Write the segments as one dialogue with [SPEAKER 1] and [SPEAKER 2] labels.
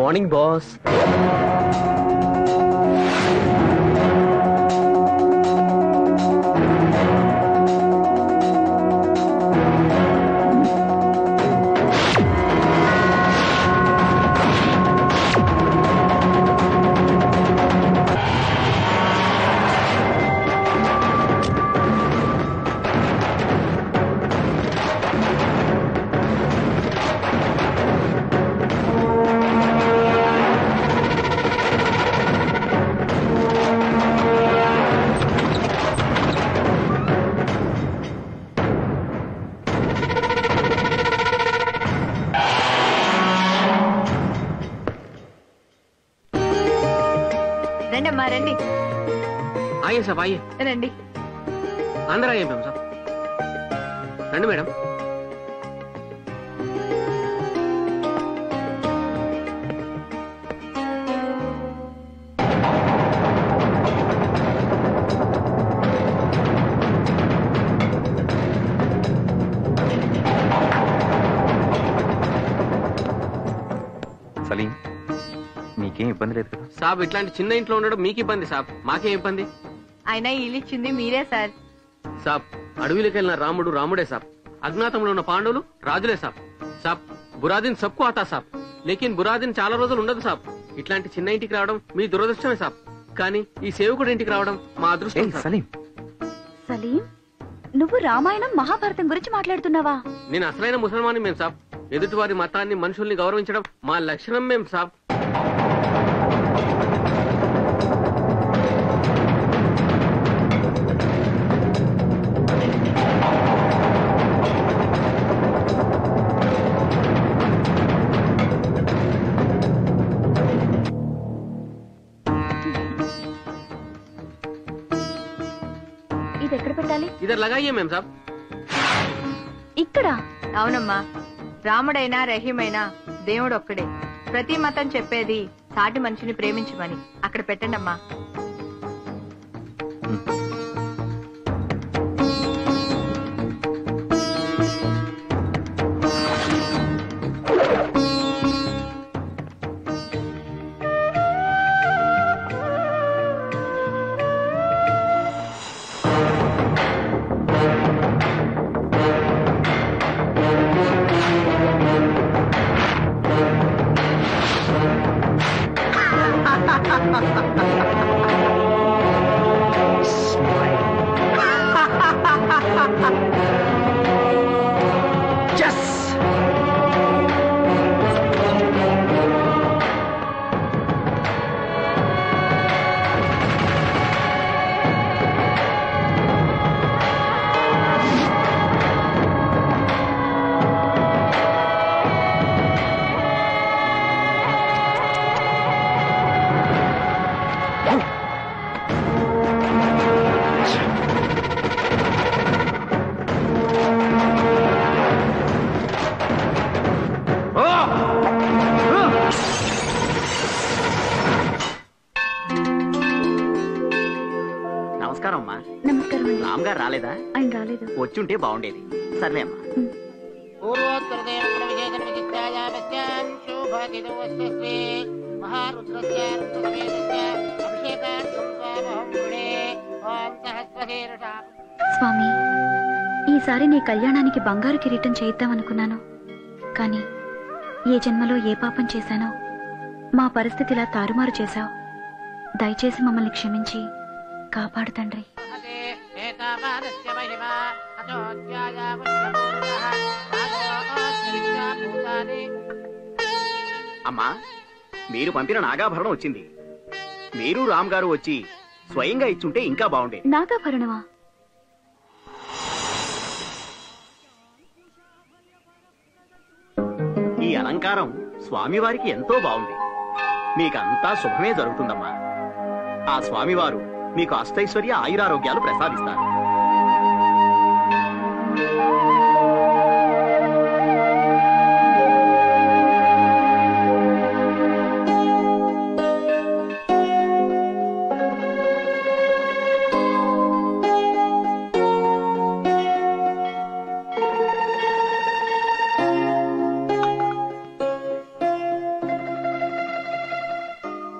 [SPEAKER 1] Morning boss
[SPEAKER 2] రండి అమ్మా రండి
[SPEAKER 1] ఆగే సాబ్ ఆగే
[SPEAKER 2] రండి
[SPEAKER 1] అందరూ ఆగే మేడం సాబ్ రండి మేడం
[SPEAKER 3] సలీం నీకేం ఇబ్బంది లేదు కదా
[SPEAKER 1] సాబ్ ఇట్లాంటి చిన్న ఇంట్లో ఉండడం మీకు ఇబ్బంది సాబ్ మాకేం ఇబ్బంది
[SPEAKER 2] అయినా ఇల్లు ఇచ్చింది మీరే సార్
[SPEAKER 1] సాబ్ అడవిలోకి వెళ్ళిన రాముడు రాముడే సాబ్ అజ్ఞాతంలో ఉన్న పాండవులు రాజులే సాబ్ సాబ్ బురాదిన్ సబ్కు ఆతా సాబ్ లేకిన్ బురాదిన్ చాలా రోజులు ఉండదు సాబ్ ఇట్లాంటి చిన్న ఇంటికి రావడం మీ దురదృష్టమే సాబ్ కానీ ఈ సేవకుడి ఇంటికి రావడం మా అదృష్టం
[SPEAKER 3] ఏయ్
[SPEAKER 1] సాబ్.
[SPEAKER 3] సలీం
[SPEAKER 4] సలీం నువ్వు రామాయణం మహాభారతం గురించి మాట్లాడుతున్నావా
[SPEAKER 1] నేను అసలైన ముసల్మాని మేం సాబ్ ఎదుటివారి మతాన్ని మనుషుల్ని గౌరవించడం మా లక్షణం మేం సాబ్
[SPEAKER 4] ఇది ఎక్కడ పెట్టాలి
[SPEAKER 1] ఇద్దరు లగాయ్యే మేం సాబ్
[SPEAKER 4] ఇక్కడ
[SPEAKER 2] అవునమ్మా రాముడైనా రహీమైనా దేవుడు ఒక్కడే ప్రతి మతం చెప్పేది సాటి మనిషిని ప్రేమించమని అక్కడ పెట్టండి అమ్మా
[SPEAKER 5] నమస్కారం అమ్మా
[SPEAKER 4] నమస్కారం అండి
[SPEAKER 5] రామ్ గారు రాలేదా
[SPEAKER 4] ఆయన రాలేదు
[SPEAKER 5] వచ్చుంటే బాగుండేది సర్లే అమ్మా
[SPEAKER 4] స్వామి ఈసారి నీ కళ్యాణానికి బంగారు కిరీటం చేయిద్దామనుకున్నాను కానీ ఏ జన్మలో ఏ పాపం చేశానో మా పరిస్థితి ఇలా తారుమారు చేశావు దయచేసి మమ్మల్ని క్షమించి కాపాడు తండ్రి
[SPEAKER 5] అమ్మా మీరు పంపిన నాగాభరణం వచ్చింది మీరు రామ్ గారు వచ్చి స్వయంగా ఇచ్చుంటే ఇంకా బాగుండేది
[SPEAKER 4] నాగాభరణమా
[SPEAKER 5] ఈ అలంకారం స్వామివారికి ఎంతో బాగుంది మీకంతా శుభమే జరుగుతుందమ్మా ఆ స్వామివారు మీకు అష్టైశ్వర్య ఆయురారోగ్యాలు ప్రసాదిస్తారు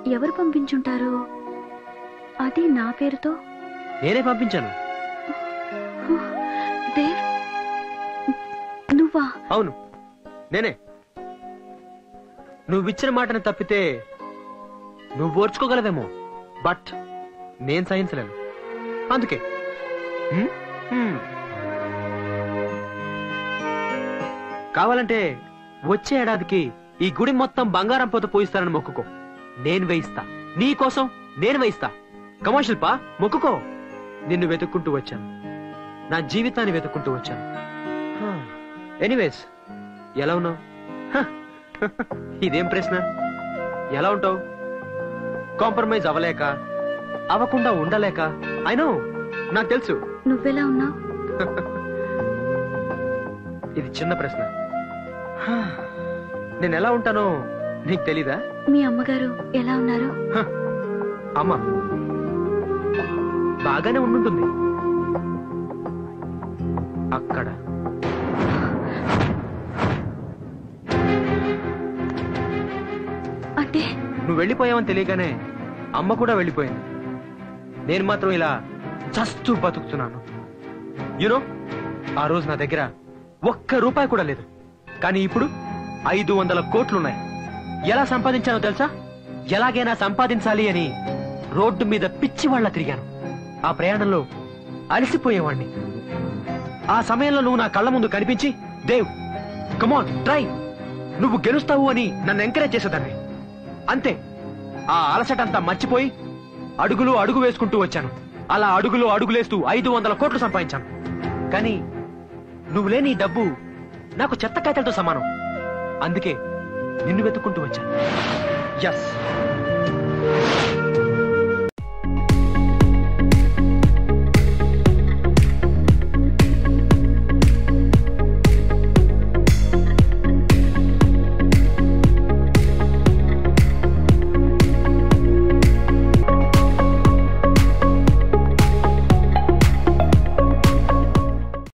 [SPEAKER 4] ఎవరు పంపించుంటారు అది నా పేరుతో
[SPEAKER 1] నేనే పంపించాను
[SPEAKER 4] దేవ్ నువ్వా
[SPEAKER 1] అవును నేనే నువ్విచ్చిన మాటను తప్పితే నువ్వు ఓర్చుకోగలవేమో బట్ నేను సహించలేను అందుకే హ్మ్? హ్మ్. కావాలంటే వచ్చే ఏడాదికి ఈ గుడి మొత్తం బంగారం పోత పోయిస్తానని మొక్కుకో నేను వేయిస్తా నీ కోసం నేను వేయిస్తా కమా శిల్ప మొక్కుకో నిన్ను వెతుక్కుంటూ వచ్చాను నా జీవితాన్ని వెతుక్కుంటూ వచ్చాను ఎనీవేస్ ఎలా ఉన్నావు ఇదేం ప్రశ్న ఎలా ఉంటావు కాంప్రమైజ్ అవ్వలేక అవ్వకుండా ఉండలేక అయినో నాకు తెలుసు
[SPEAKER 4] నువ్వెలా ఉన్నావు
[SPEAKER 1] ఇది చిన్న ప్రశ్న హా, నేను ఎలా ఉంటానో నీకు తెలీదా
[SPEAKER 4] మీ అమ్మగారు ఎలా ఉన్నారు
[SPEAKER 1] హ, అమ్మ బాగానే ఉండుంటుంది అక్కడ
[SPEAKER 4] అంటే
[SPEAKER 1] నువ్వు వెళ్ళిపోయావని తెలియగానే అమ్మ కూడా వెళ్ళిపోయింది నేను మాత్రం ఇలా చస్తూ బతుకుతున్నాను యునో ఆ రోజు నా దగ్గర ఒక్క రూపాయి కూడా లేదు కానీ ఇప్పుడు ఐదు వందల కోట్లున్నాయి ఎలా సంపాదించానో తెలుసా ఎలాగైనా సంపాదించాలి అని రోడ్డు మీద పిచ్చి వాళ్ళ తిరిగాను ఆ ప్రయాణంలో అలసిపోయేవాణ్ణి ఆ సమయంలో నువ్వు నా కళ్ళ ముందు కనిపించి దేవ్ కమాన్ ట్రై నువ్వు గెలుస్తావు అని నన్ను ఎంకరేజ్ చేసేదాన్ని అంతే ఆ అలసటంతా మర్చిపోయి అడుగులు అడుగు వేసుకుంటూ వచ్చాను అలా అడుగులు అడుగులేస్తూ ఐదు వందల కోట్లు సంపాదించాను కానీ నువ్వు లేని ఈ డబ్బు నాకు చెత్త కాయతలతో సమానం అందుకే నిన్ను వెతుక్కుంటూ వచ్చాను ఎస్